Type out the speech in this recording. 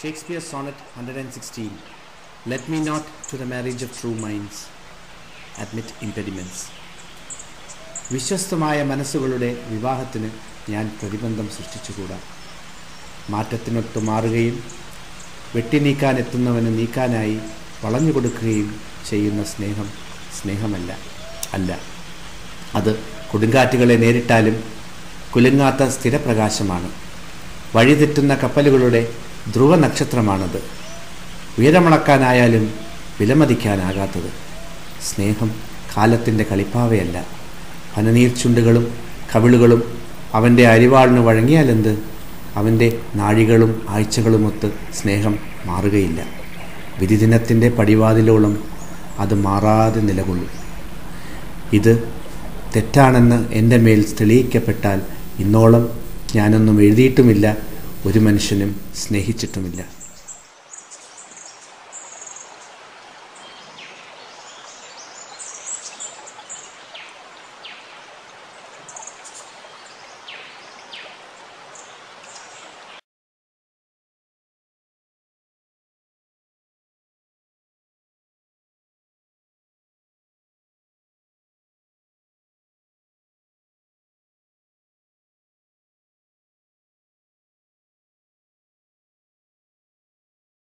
Shakespeare's sonnet 116 Let me not to the marriage of true minds admit impediments. വിശ്വസ്തമായ മനസ്സുകളുടെ വിവാഹത്തിന് ഞാൻ പ്രതിബന്ധം സൃഷ്ടിച്ചുകൂടാ മാറ്റത്തിനൊത്ത് മാറുകയും വെട്ടിനീക്കാൻ എത്തുന്നവന് നീക്കാനായി വളഞ്ഞു കൊടുക്കുകയും ചെയ്യുന്ന സ്നേഹം സ്നേഹമല്ല അല്ല അത് കൊടുങ്കാറ്റുകളെ നേരിട്ടാലും കുലുങ്ങാത്ത സ്ഥിരപ്രകാശമാണ് വഴിതെറ്റുന്ന കപ്പലുകളുടെ ധ്രുവ നക്ഷത്രമാണത് ഉയരമളക്കാനായാലും വിലമതിക്കാനാകാത്തത് സ്നേഹം കാലത്തിൻ്റെ കളിപ്പാവയല്ല പനനീർ ചുണ്ടുകളും കവിളുകളും അവൻ്റെ അരിവാളിന് വഴങ്ങിയാലെന്ത് അവൻ്റെ നാഴികളും ആഴ്ചകളുമൊത്ത് സ്നേഹം മാറുകയില്ല വിധിദിനത്തിൻ്റെ പടിവാതിലോളം അത് മാറാതെ നിലകൊള്ളും ഇത് തെറ്റാണെന്ന് എൻ്റെ മേൽ തെളിയിക്കപ്പെട്ടാൽ ഇന്നോളം ഞാനൊന്നും എഴുതിയിട്ടുമില്ല ഒരു മനുഷ്യനും സ്നേഹിച്ചിട്ടുമില്ല